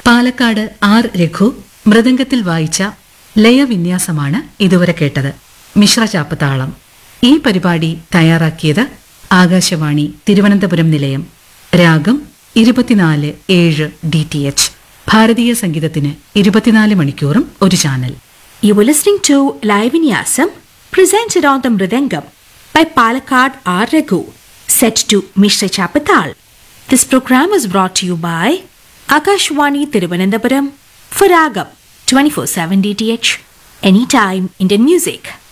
Palakkad R Raghu മൃദംഗത്തിൽ വായിച്ച ലയവിന്യാസമാണ് ഇതുവരെ കേട്ടത് മിശ്രചാപ്പ് താളം ഈ പരിപാടി തയ്യാറാക്കിയത് ആകാശവാണി തിരുവനന്തപുരം നിലയം രാഗം ഇരുപത്തിനാല് ഏഴ് ഡി ടി എച്ച് ഭാരതീയ സംഗീതത്തിന് ഇരുപത്തിനാല് മണിക്കൂറും ഒരു channel You were listening to Live Vinyasam presented on the Mridangam by Palakkad R. Raghu, set to Mishra Chapatal. This program was brought to you by Akashwani Tiruvananthapuram for Ragam 24/7 DTH Anytime Indian Music.